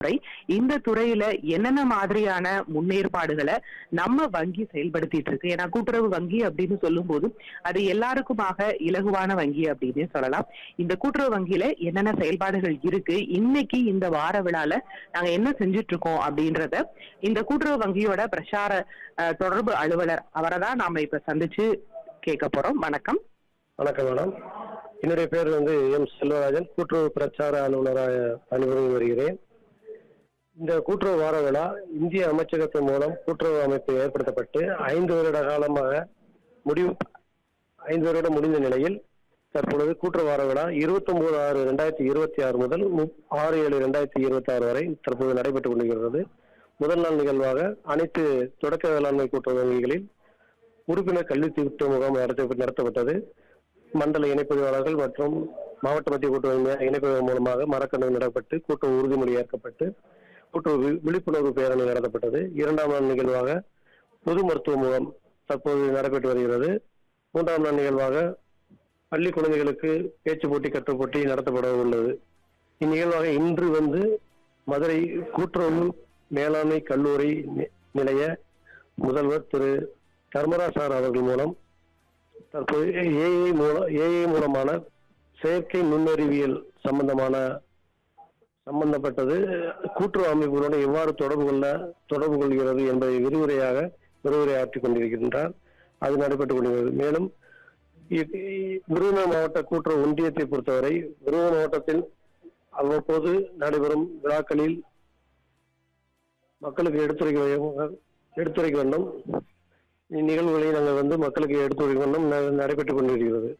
துறை இந்த துறையில என்னென்ன மாதிரியான முன்னேற்பாடுகளை நம்ம வங்கி செயல்படுத்திட்டு இருக்கு ஏன்னா கூட்டுறவு வங்கி அப்படின்னு சொல்லும்போது அது எல்லாருக்குமாக இலகுவான வங்கி அப்படின்னு சொல்லலாம் இந்த கூட்டுறவு வங்கியில என்னென்ன செயல்பாடுகள் இருக்கு இன்னைக்கு இந்த வார விழால நாங்க என்ன செஞ்சுட்டு இருக்கோம் அப்படின்றத இந்த கூட்டுறவு வங்கியோட பிரச்சார அஹ், தொடர்பு அலுவலர் அவரை தான் நாம இப்ப சந்திச்சு கேட்க போறோம் வணக்கம் வணக்கம் மேடம் என்னுடைய பேர் வந்து எம் செல்வராஜன் கூட்டுறவு பிரச்சார அலுவலராக பணிபுரிந்து வருகிறேன் இந்த கூட்டுறவு வார விழா இந்திய அமைச்சகத்தின் மூலம் கூட்டுறவு அமைப்பு ஏற்படுத்தப்பட்டு ஐந்து வருட காலமாக முடிவு ஐந்து வருடம் முடிந்த நிலையில் தற்பொழுது கூட்டுறவு வார விழா இருபத்தொன்பது ஆறு ரெண்டாயிரத்தி இருபத்தி ஆறு முதல் முப்- ஆறு ஏழு ரெண்டாயிரத்தி இருபத்தி ஆறு வரை தற்போது நடைபெற்றுக் கொண்டிருக்கிறது முதல் நாள் நிகழ்வாக அனைத்து தொடக்க வேளாண்மை கூட்டுறவு வங்கிகளில் உறுப்பினர் கல்வி திட்ட முகாம் நடத்த நடத்தப்பட்டது மண்டல இணைப்பதிவாளர்கள் மற்றும் மாவட்ட மத்திய கூட்டுறவு இணைப்பதன் மூலமாக மரக்கன்று நடப்பட்டு கூட்டுறவு உறுதிமொழி ஏற்கப்பட்டு கூட்டுறவு வி- விழிப்புணர்வு பேரணி நடத்தப்பட்டது இரண்டாம் நாள் நிகழ்வாக பொது மருத்துவ முகாம் தற்போது நடைபெற்று வருகிறது மூன்றாம் நாள் நிகழ்வாக பள்ளி குழந்தைகளுக்கு பேச்சு போட்டி கட்டுரை போட்டி நடத்தப்பட உள்ளது இந்நிகழ்வாக இன்று வந்து மதுரை கூட்டுறவு மேலாண்மை கல்லூரி நி- நிலைய முதல்வர் திரு தர்மராஜ் சார் அவர்கள் மூலம் தற்போது ஏஐ மூலம் ஏஐ மூலமான செயற்கை நுண்ணறிவியல் சம்பந்தமான சம்பந்தப்பட்டது கூட்டுறவு அமைப்புகளோடு எவ்வாறு தொடர்பு கொள்ள தொடர்பு கொள்கிறது என்பதை விரிவுரையாக விரிவுரையாற்றிக் கொண்டிருக்கின்றார் அது நடைபெற்றுக் கொண்டிருக்கிறது மேலும் இ- இ- விருதுநகர் மாவட்ட கூட்டுறவு ஒன்றியத்தை பொறுத்தவரை விருதுநகர் மாவட்டத்தில் அவ்வப்போது நடைபெறும் விழாக்களில் மக்களுக்கு எடுத்துரைக்க வே- எடுத்துரைக்க வேண்டும் இந்நிகழ்வுகளை நாங்கள் வந்து மக்களுக்கு எடுத்துரைக்க வேண்டும் ந- நடைபெற்றுக் கொண்டிருக்கிறது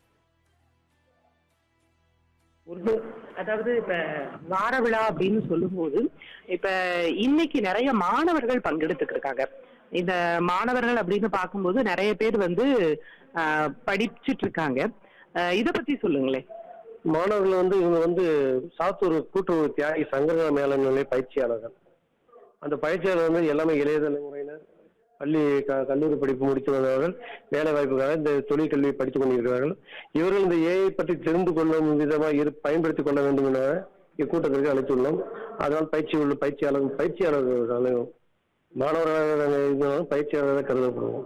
ஒரு அதாவது இப்ப வார விழா அப்படின்னு சொல்லும்போது இப்ப இன்னைக்கு நிறைய மாணவர்கள் பங்கெடுத்துட்டு இருக்காங்க இந்த மாணவர்கள் அப்படின்னு பார்க்கும்போது நிறைய பேர் வந்து ஆஹ், படிச்சிட்டு இருக்காங்க ஆஹ், இத பத்தி சொல்லுங்களேன் மாணவர்கள் வந்து இவங்க வந்து சாத்தூர் கூட்டுறவு தியாகி சங்கர மேலாண்மை நிலைய பயிற்சியாளர்கள் அந்த பயிற்சியாளர் வந்து எல்லாமே இளைய தலைமுறையினர் பள்ளி க- கல்லூரி படிப்பு முடித்து வந்தவர்கள் வேலை வாய்ப்புக்காக இந்த தொழிற்கல்வியை படித்துக் கொண்டிருக்கிறார்கள் இவர்கள் இந்த ஏஐ பற்றி தெரிந்து கொள்ளும் விதமாக இரு பயன்படுத்திக் கொள்ள வேண்டும் என இக்கூட்டத்திற்கு அழைத்துள்ளோம் அதனால் பயிற்சி உள்ள பயிற்சியாளர் பயிற்சியாளர்கள் அனைவரும் மாணவர்களாக நாங்கள் இருந்தாலும் பயிற்சியாளராக கருதப்படுவோம்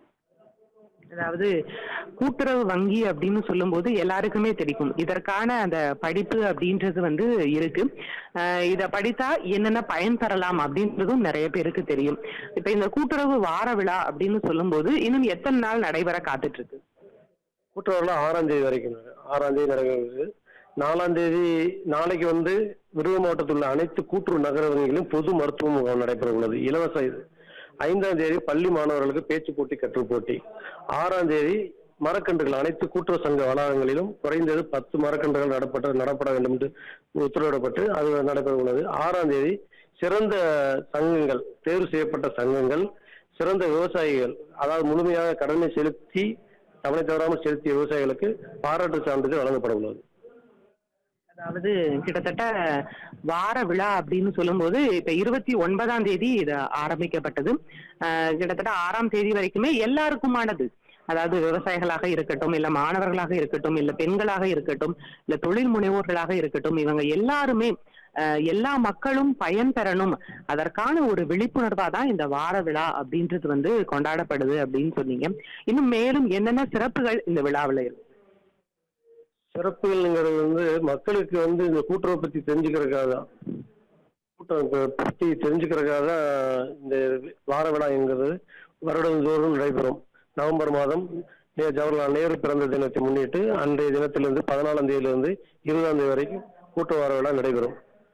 அதாவது கூட்டுறவு வங்கி அப்படின்னு சொல்லும்போது எல்லாருக்குமே தெரியும் இதற்கான அந்த படிப்பு அப்படின்றது வந்து இருக்கு ஆஹ் இத படித்தா என்னென்ன பயன் பெறலாம் அப்படின்றதும் நிறைய பேருக்கு தெரியும் இப்ப இந்த கூட்டுறவு வார விழா அப்படின்னு சொல்லும்போது இன்னும் எத்தனை நாள் நடைபெற காத்துட்டு இருக்கு கூட்டுறவுல ஆறாம் தேதி வரைக்கும் நட- ஆறாம் தேதி நடக்கிறது நாலாம் தேதி நாளைக்கு வந்து விருதுநகர் மாவட்டத்தில் உள்ள அனைத்து கூட்டுறவு நகர வங்கிகளிலும் பொது மருத்துவ முகாம் நடைபெற உள்ளது இலவச இது ஐந்தாம் தேதி பள்ளி மாணவர்களுக்கு பேச்சு போட்டி கற்று போட்டி ஆறாம் தேதி மரக்கன்றுகள் அனைத்து கூட்டுறவு சங்க வளாகங்களிலும் குறைந்தது பத்து மரக்கன்றுகள் நடப்பட்ட நடப்பட வேண்டும் என்று உத்தரவிடப்பட்டு அது நடைபெற உள்ளது ஆறாம் தேதி சிறந்த சங்கங்கள் தேர்வு செய்யப்பட்ட சங்கங்கள் சிறந்த விவசாயிகள் அதாவது முழுமையாக கடனை செலுத்தி தவணை தவறாமல் செலுத்திய விவசாயிகளுக்கு பாராட்டு சான்றிதழ் வழங்கப்பட உள்ளது அதாவது கிட்டத்தட்ட வார விழா அப்படின்னு சொல்லும்போது இப்ப இருபத்தி ஒன்பதாம் தேதி இது ஆரம்பிக்கப்பட்டது ஆஹ் கிட்டத்தட்ட ஆறாம் தேதி வரைக்குமே எல்லாருக்குமானது அதாவது விவசாயிகளாக இருக்கட்டும் இல்ல மாணவர்களாக இருக்கட்டும் இல்ல பெண்களாக இருக்கட்டும் இல்ல தொழில் முனைவோர்களாக இருக்கட்டும் இவங்க எல்லாருமே ஆஹ் எல்லா மக்களும் பயன் பெறணும் அதற்கான ஒரு விழிப்புணர்வா தான் இந்த வார விழா அப்படின்றது வந்து கொண்டாடப்படுது அப்படின்னு சொன்னீங்க இன்னும் மேலும் என்னென்ன சிறப்புகள் இந்த விழாவில் இருக்கு சிறப்புகள்ங்கிறது வந்து மக்களுக்கு வந்து இந்த கூட்டுறவை பத்தி தெரிஞ்சுக்கிறதுக்காக தான் கூட்டுறவு பத்தி தெரிஞ்சுக்கிறதுக்காக தான் இந்த வார விழாங்கிறது வருடந்தோறும் நடைபெறும் நவம்பர் மாதம் நே- ஜவஹர்லால் நேரு பிறந்த தினத்தை முன்னிட்டு அன்றைய தினத்திலிருந்து பதினாலாம் தேதியிலிருந்து இருபதாம் தேதி வரைக்கும் கூட்டுறவு வார விழா நடைபெறும்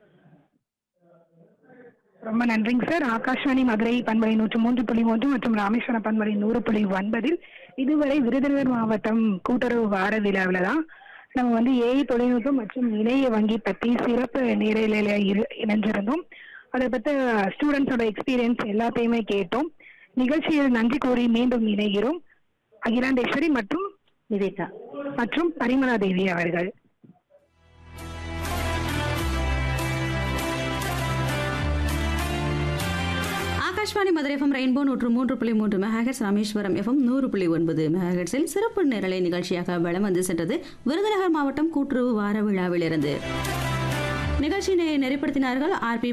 ரொம்ப நன்றிங்க சார் ஆகாஷ்வாணி மதுரை பண்பலை நூற்று மூன்று புள்ளி மூன்று மற்றும் ராமேஸ்வரம் பண்பலை நூறு புள்ளி ஒன்பதில் இதுவரை விருதுநகர் மாவட்டம் கூட்டுறவு வார விழாவில் தான் நம்ம வந்து ஏஐ தொழில்நுட்பம் மற்றும் இணைய வங்கி பற்றி சிறப்பு நேரலையில் இரு இணைஞ்சிருந்தோம் அதை பற்றி ஸ்டூடெண்ட்ஸோட எக்ஸ்பீரியன்ஸ் எல்லாத்தையுமே கேட்டோம் நிகழ்ச்சியில் நன்றி கூறி மீண்டும் இணைகிறோம் அகிலாண்டேஸ்வரி மற்றும் நிவேதா மற்றும் பரிமளா தேவி அவர்கள் ஆகாஷ்வாணி மதுரை எஃப்எம் ரெயின்போ நூற்று மூன்று புள்ளி மூன்று மெகாஹெட்ஸ் ராமேஸ்வரம் எஃப்எம் நூறு புள்ளி ஒன்பது மெகாஹெட்ஸில் சிறப்பு நிரலை நிகழ்ச்சியாக வலம் வந்து சென்றது விருதுநகர் மாவட்டம் கூட்டுறவு வார விழாவிலிருந்து நிகழ்ச்சி நிகழ்ச்சியினை நெறிப்படுத்தினார்கள் ஆர் பி